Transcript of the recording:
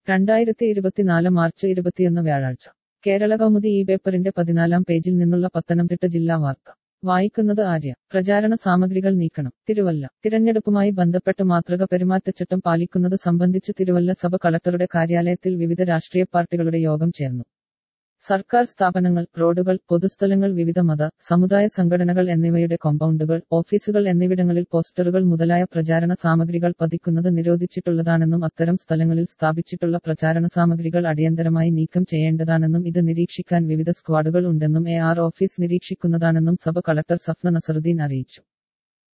രണ്ടായിരത്തി ഇരുപത്തിനാല് മാർച്ച് ഇരുപത്തിയൊന്ന് വ്യാഴാഴ്ച കേരള കൗമുദി ഈ പേപ്പറിന്റെ പതിനാലാം പേജിൽ നിന്നുള്ള പത്തനംതിട്ട ജില്ലാ വാർത്ത വായിക്കുന്നത് ആര്യ പ്രചാരണ സാമഗ്രികൾ നീക്കണം തിരുവല്ല തിരഞ്ഞെടുപ്പുമായി ബന്ധപ്പെട്ട് മാതൃക പെരുമാറ്റച്ചട്ടം പാലിക്കുന്നത് സംബന്ധിച്ച് തിരുവല്ല സഭ കളക്ടറുടെ കാര്യാലയത്തിൽ വിവിധ രാഷ്ട്രീയ പാർട്ടികളുടെ യോഗം ചേർന്നു സർക്കാർ സ്ഥാപനങ്ങൾ റോഡുകൾ പൊതുസ്ഥലങ്ങൾ വിവിധ മത സമുദായ സംഘടനകൾ എന്നിവയുടെ കോമ്പൗണ്ടുകൾ ഓഫീസുകൾ എന്നിവിടങ്ങളിൽ പോസ്റ്ററുകൾ മുതലായ പ്രചാരണ സാമഗ്രികൾ പതിക്കുന്നത് നിരോധിച്ചിട്ടുള്ളതാണെന്നും അത്തരം സ്ഥലങ്ങളിൽ സ്ഥാപിച്ചിട്ടുള്ള പ്രചാരണ സാമഗ്രികൾ അടിയന്തരമായി നീക്കം ചെയ്യേണ്ടതാണെന്നും ഇത് നിരീക്ഷിക്കാൻ വിവിധ സ്ക്വാഡുകൾ ഉണ്ടെന്നും എ ആർ ഓഫീസ് നിരീക്ഷിക്കുന്നതാണെന്നും സഭ കളക്ടർ സഫ്ന നസറുദ്ദീൻ അറിയിച്ചു